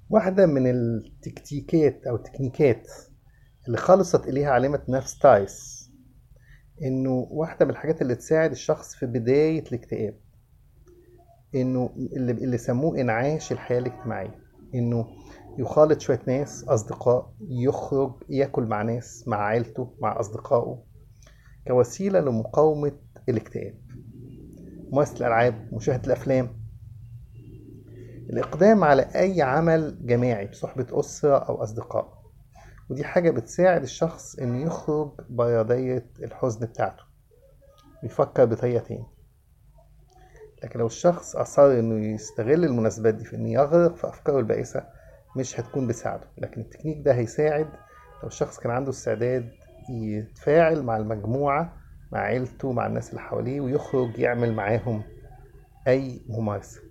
واحدة من التكتيكات أو التكنيكات اللي خلصت إليها عالمة نفس تايس إنه واحدة من الحاجات اللي تساعد الشخص في بداية الاكتئاب إنه اللي, اللي سموه إنعاش الحياة الاجتماعية إنه يخالط شوية ناس أصدقاء يخرج ياكل مع ناس مع عيلته مع أصدقائه كوسيلة لمقاومة الاكتئاب ممارسة الألعاب مشاهدة الأفلام الإقدام على أي عمل جماعي بصحبة أسرة أو أصدقاء ودي حاجة بتساعد الشخص إنه يخرج برا دايرة الحزن بتاعته ويفكر بطريقة تاني لكن لو الشخص أصر إنه يستغل المناسبات دي في إنه يغرق في أفكاره البائسة مش هتكون بساعده لكن التكنيك ده هيساعد لو الشخص كان عنده استعداد يتفاعل مع المجموعة مع عيلته مع الناس اللي حواليه ويخرج يعمل معاهم أي ممارسة